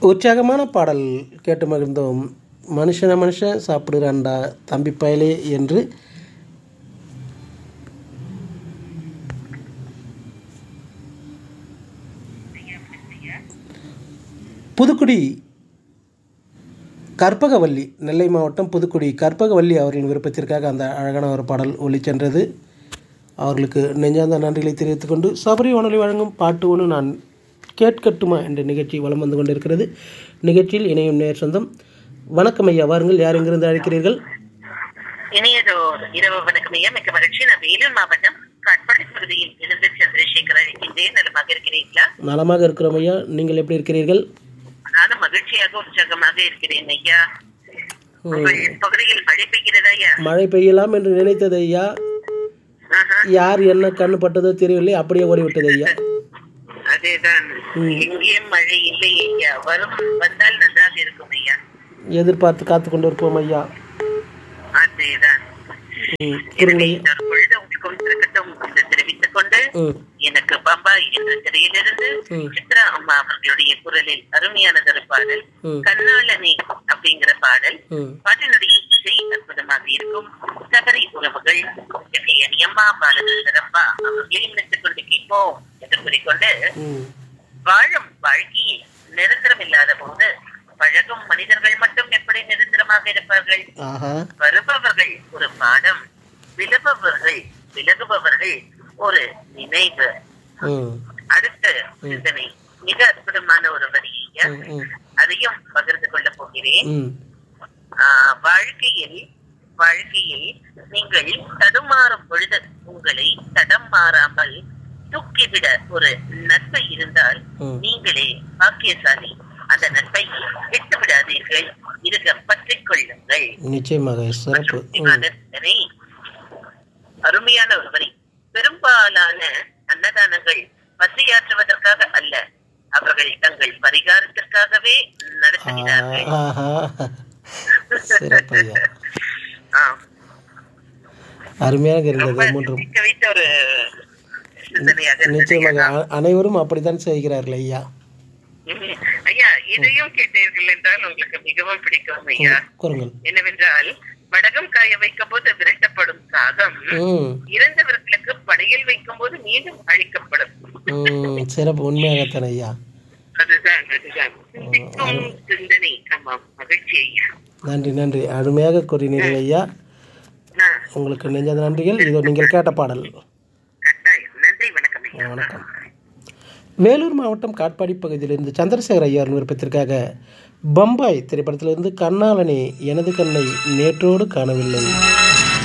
உற்சாகமான பாடல் கேட்டு மகிழ்ந்தோம் மனுஷன மனுஷன் சாப்பிடுறான்டா தம்பி பயலே என்று புதுக்குடி கற்பகவல்லி நெல்லை மாவட்டம் புதுக்குடி கற்பகவல்லி அவரின் விருப்பத்திற்காக அந்த அழகான ஒரு பாடல் ஒலிச்சென்றது அவர்களுக்கு நெஞ்சார்ந்த நன்றிகளை தெரிவித்துக் கொண்டு சபரி வானொலி வழங்கும் பாட்டு ஒன்று நான் கேட்கட்டுமா என்ற நிகழ்ச்சி வலம் வந்து கொண்டிருக்கிறது நிகழ்ச்சியில் இணையும் நேர் சொந்தம் வணக்கம் ஐயா வாருங்கள் யார் எங்கிருந்து அழைக்கிறீர்கள் இனியதோர் இரவு வணக்கம் ஐயா மிக்க மகிழ்ச்சி நான் வேலூர் மாவட்டம் காட்பாடி பகுதியில் இருந்து சந்திரசேகர் அழைக்கின்றேன் நலமாக இருக்கிறீர்களா நலமாக இருக்கிறோம் ஐயா நீங்கள் எப்படி இருக்கிறீர்கள் நானும் மகிழ்ச்சியாக உற்சாகமாக இருக்கிறேன் ஐயா உங்கள் பகுதியில் மழை பெய்கிறதா ஐயா மழை பெய்யலாம் என்று நினைத்தது ஐயா ஆஹா, யார் என்ன கண்ணு பட்டதோ தெரியவில்லை அப்படியே ஓடிவிட்டது ஐயா அதேதான் எங்கேயும் மழை இல்லை ஐயா வரும் வந்தால் நன்றாக இருக்கும் ஐயா எதிர்பார்த்து காத்து கொண்டு இருப்போம் ஐயா அதேதான் ம் கூறுங்கள் ஐயா இந்த பொழுது உங்களுக்கும் இருக்கட்டும் என்று தெரிவித்துக் கொண்டு ம் எனக்கு பம்பா என்ற திரையிலிருந்து ம். சித்ரா அம்மா அவர்களுடைய குரலில் அருமையானதொரு பாடல் ம். கண்ணாளனே அப்படிங்கிற பாடல் ம் பாட்டினுடைய இசை அற்புதமாக இருக்கும் சபரி உறவுகள் என் அம்மா பாலகிருஷ்ணரப்பா அவர்களையும் நினைத்துக் கொண்டு கேட்போம் என்று கூறிக்கொண்டு ம் வாழும் வாழ்க்கையில் நிரந்தரம் இல்லாத போது பழகும் மனிதர்கள் மட்டும் எப்படி நிரந்தரமாக இருப்பார்கள் ஆஹா வருபவர்கள் ஒரு பாடம் விலகுபவர்கள் விலகுபவர்கள் ஒரு நினைவு ம் அடுத்த சிந்தனை மிக அற்புதமான ஒரு வரியை ம், ம் அதையும் பகிர்ந்து கொள்ள போகிறேன் ம் ஆஹ், வாழ்க்கையில் வாழ்க்கையில் நீங்கள் தடுமாறும் பொழுது உங்களை தடம் மாறாமல் தூக்கிவிட ஒரு நன்மை இருந்தால் ம். நீங்களே பாக்கியசாலி அந்த நன்மை விட்டு விடாதீர்கள் இருக பற்றிக் கொள்ளுங்கள் நிச்சயமாக சிறப்பு ம் முக்கியமான சிந்தனை அருமையான ஒரு வரி பெரும்பாலான அன்னதானங்கள் பசியாற்றுவதற்காக அல்ல அவர்கள் தங்கள் பரிகாரத்திற்காகவே நடத்துகிறார்கள் ஆஹா சிறப்பு ஐயா ஆம். அருமையாக ரொம்ப இருந்தது மூன்றும் சிந்திக்க வைத்த ஒரு சிந்தனையாக இருந்தது. நிச்சயமாக அ- அனைவரும் அப்படித்தான் செய்கிறார்கள் ஐயா ம். ஐயா இதையும் கேட்டீர்கள் என்றால் உங்களுக்கு மிகவும் பிடிக்கும் ஐயா கூறுங்கள் என்னவென்றால் வடகம் காய வைக்கும் போது விரட்டப்படும் காகம் ம் இறந்தவர்களுக்கு படையில் வைக்கும் போது மீண்டும் அழிக்கப்படும் ம் சிறப்பு உண்மையாகத்தான் ஐயா அதுதான் அதுதான் சிந்திக்கும் சிந்தனை ஆமாம் மகிழ்ச்சி ஐயா நன்றி நன்றி அருமையாக கூறினீர்கள் ஐயா ஆ, உங்களுக்கு நெஞ்சத நன்றிகள் இதோ நீங்கள் கேட்ட பாடல் கட்டாயம் நன்றி வணக்கம் ஐயா வணக்கம் வேலூர் மாவட்டம் காட்பாடி பகுதியிலிருந்து சந்திரசேகர் ஐயார் விருப்பத்திற்காக பம்பாய் திரைப்படத்திலிருந்து கண்ணாளனே எனது கண்ணை நேற்றோடு காணவில்லை